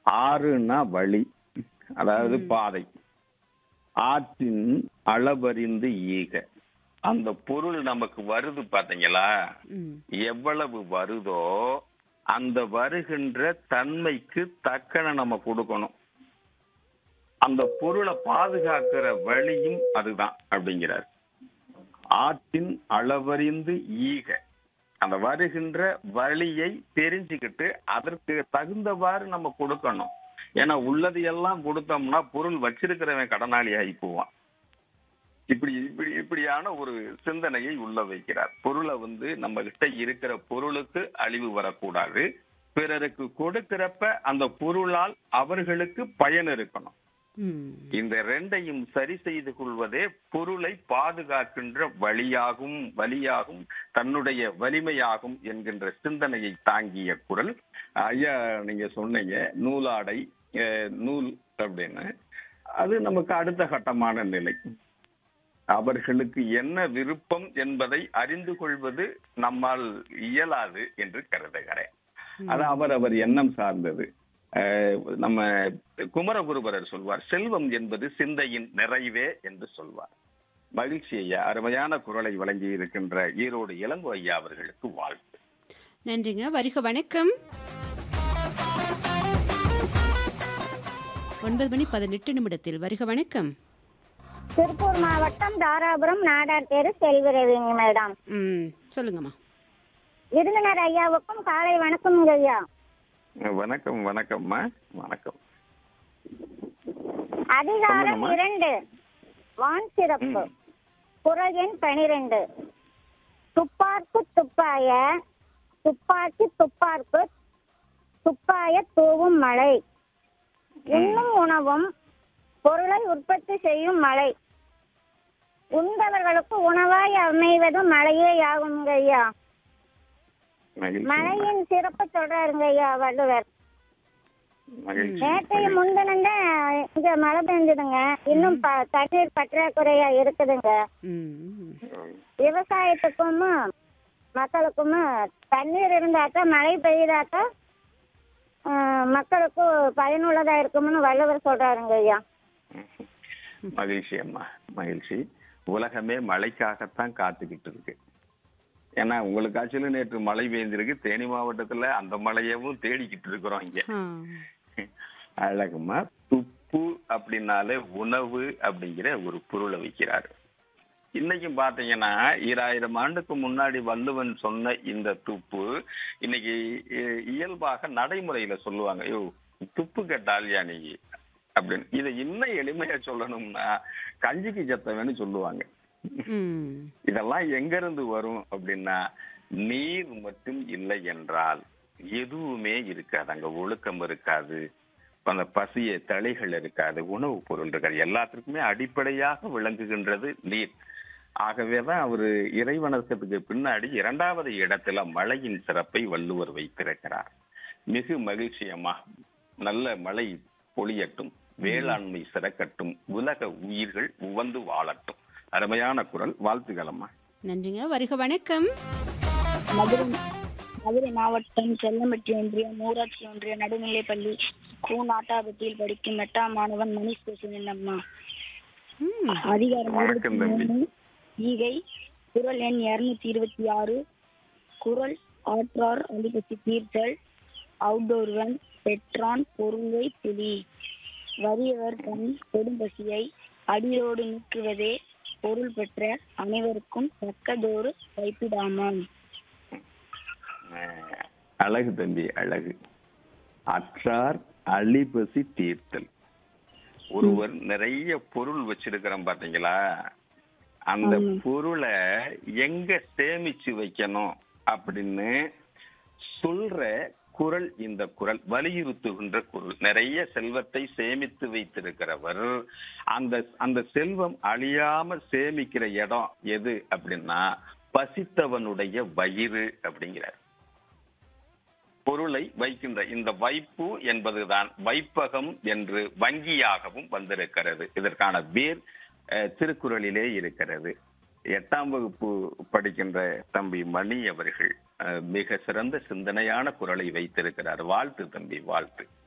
ஆறுனா வழி அதாவது பாதை ஆற்றின் அளவறிந்து ஈக அந்த பொருள் நமக்கு வருது பாத்தீங்களா ம் எவ்வளவு வருதோ அந்த வருகின்ற தன்மைக்கு தக்கன நம்ம கொடுக்கணும் அந்த பொருளை பாதுகாக்கிற வழியும் அதுதான் அப்படிங்கிறார் ஆற்றின் அளவறிந்து ஈக அந்த வருகின்ற வழியை தெரிஞ்சுக்கிட்டு அதற்கு தகுந்தவாறு நம்ம கொடுக்கணும் ஏன்னா உள்ளது எல்லாம் கொடுத்தோம்னா பொருள் வச்சிருக்கிறவன் கடனாளி ஆகி போவான் இப்படி இப்படி இப்படியான ஒரு சிந்தனையை உள்ள வைக்கிறார் பொருளை வந்து நம்ம கிட்ட இருக்கிற பொருளுக்கு அழிவு வரக்கூடாது பிறருக்கு கொடுக்கிறப்ப அந்த பொருளால் அவர்களுக்கு பயன் இருக்கணும் ம் இந்த ரெண்டையும் சரி செய்து கொள்வதே பொருளை பாதுகாக்கின்ற வழியாகும் வழியாகும் தன்னுடைய வலிமையாகும் என்கின்ற சிந்தனையை தாங்கிய குரல் ஐயா நீங்க சொன்னீங்க நூலாடை அஹ், நூல் அப்படின்னு அது நமக்கு அடுத்த கட்டமான நிலை அவர்களுக்கு என்ன விருப்பம் என்பதை அறிந்து கொள்வது நம்மால் இயலாது என்று கருதுகிறேன் அது அவரவர் எண்ணம் சார்ந்தது அஹ், நம்ம குமரகுருபரர் சொல்வார் செல்வம் என்பது சிந்தையின் நிறைவே என்று சொல்வார் மகிழ்ச்சி ஐயா அருமையான குரலை வழங்கி இருக்கின்ற ஈரோடு இளங்கோ ஐயா அவர்களுக்கு வாழ்த்து நன்றிங்க வருக வணக்கம் ஒன்பது மணி பதினெட்டு நிமிடத்தில் வருக வணக்கம் திருப்பூர் மாவட்டம் தாராபுரம் நாடார் தெரு செல்விரவிங்க மேடம் ம் சொல்லுங்கம்மா விருந்தினர் ஐயாவுக்கும் காலை வணக்கம்ங்க ஐயா வணக்கம் வணக்கம்மா வணக்கம் அதிகாரம் சொல்லுங்கம்மா. இரண்டு வான் சிறப்பு ம். குரல் எண் பனிரெண்டு துப்பார்க்கு துப்பாய துப்பாக்கி துப்பார்க்கு துப்பாய தூவும் மழை உண்ணும் உணவும் பொருளை உற்பத்தி செய்யும் மழை உண்பவர்களுக்கு உணவாய் அமைவதும் மழையே ஆகுங்க ஐயா மகிழ்ச்சி மழையின் சிறப்பு சொல்றாருங்க ஐயா வள்ளுவர் மகிழ்ச்சி நேற்றைய முன்தினங்க இங்க மழை பெஞ்சதுங்க இன்னும் ப- தண்ணீர் பற்றாக்குறையா இருக்குதுங்க ம் ம். விவசாயத்துக்கும் மக்களுக்கும் தண்ணீர் இருந்தாக்கா மழை பெய்யுதாக்கா ஆஹ், மக்களுக்கு பயனுள்ளதா இருக்கும்னு வள்ளுவர் சொல்றாருங்க ஐயா மகிழ்ச்சி அம்மா மகிழ்ச்சி உலகமே மழைக்காகத்தான் காத்துக்கிட்டு இருக்கு ஏன்னா உங்களுக்காச்சும் நேற்று மழை பெய்ந்திருக்கு தேனி மாவட்டத்துல அந்த மழையவும் தேடிக்கிட்டு இருக்கிறோம் இங்க ஆ அழகுமா துப்பு அப்படின்னாலே உணவு அப்படிங்கிற ஒரு பொருளை வைக்கிறாரு இன்னைக்கும் பாத்தீங்கன்னா ஈராயிரம் ஆண்டுக்கு முன்னாடி வள்ளுவன் சொன்ன இந்த துப்பு இன்னைக்கு இ- இயல்பாக நடைமுறையில சொல்லுவாங்க ஐயோ துப்பு கேட்டாலியா நீ அப்படின்னு இதை இன்னும் எளிமையா சொல்லணும்னா கஞ்சிக்கு செத்தவன்னு சொல்லுவாங்க ம் இதெல்லாம் எங்க இருந்து வரும் அப்படின்னா நீர் மட்டும் இல்லை என்றால் எதுவுமே இருக்காது அங்க ஒழுக்கம் இருக்காது அந்த பசிய தளைகள் இருக்காது உணவுப் பொருள் இருக்காது எல்லாத்துக்குமே அடிப்படையாக விளங்குகின்றது நீர் ஆகவேதான் அவரு இறைவணக்கத்துக்கு பின்னாடி இரண்டாவது இடத்துல மழையின் சிறப்பை வள்ளுவர் வைத்திருக்கிறார் மிகு மகிழ்ச்சியம்மா நல்ல மழை பொழியட்டும் வேளாண்மை சிறக்கட்டும் உலக உயிர்கள் உவந்து வாழட்டும் அருமையான குரல் வாழ்த்துக்களம்மா நன்றிங்க வருக வணக்கம் மதுரை மதுரை மாவட்டம் செல்லம்பட்டி ஒன்றியம் ஊராட்சி ஒன்றிய நடுநிலைப்பள்ளி கு நாட்டாபத்தியில் படிக்கும் எட்டாம் மாணவன் மணிஷ் பேசுகிறேன் அம்மா ம் அதிகாரம் வணக்கம் இருபத்தி தம்பி. மூணு ஈகை குரல் எண் இருநூத்தி இருபத்தி ஆறு குரல் ஆற்றார் அலிபசி தீர்த்தல் அவுடோர்வன் பெற்றான் பொருளை புலி வறியவர் தன் கொடும்பசியை அடியோடு நீக்குவதே பொருள் பெற்ற அனைவருக்கும் தக்கதொரு வைப்பிடாமாம் அஹ், அழகு தம்பி அழகு அற்றார் அழிபசி தீர்த்தல் ஒருவர் நிறைய பொருள் வச்சிருக்கிறோம் பாத்தீங்களா அந்த பொருளை எங்க சேமிச்சு வைக்கணும் அப்படின்னு சொல்ற குரல் இந்த குரல் வலியுறுத்துகின்ற குரல் நிறைய செல்வத்தை சேமித்து வைத்திருக்கிறவர் அந்த அந்த செல்வம் அழியாம சேமிக்கிற இடம் எது அப்படின்னா பசித்தவனுடைய வயிறு அப்படிங்கிறார் பொருளை வைக்கின்ற இந்த வைப்பு என்பதுதான் வைப்பகம் என்று வங்கியாகவும் வந்திருக்கிறது இதற்கான வேர் அஹ், திருக்குறளிலே இருக்கிறது எட்டாம் வகுப்பு படிக்கின்ற தம்பி மணி அவர்கள் அஹ், மிக சிறந்த சிந்தனையான குரலை வைத்திருக்கிறார் வாழ்த்து தம்பி வாழ்த்து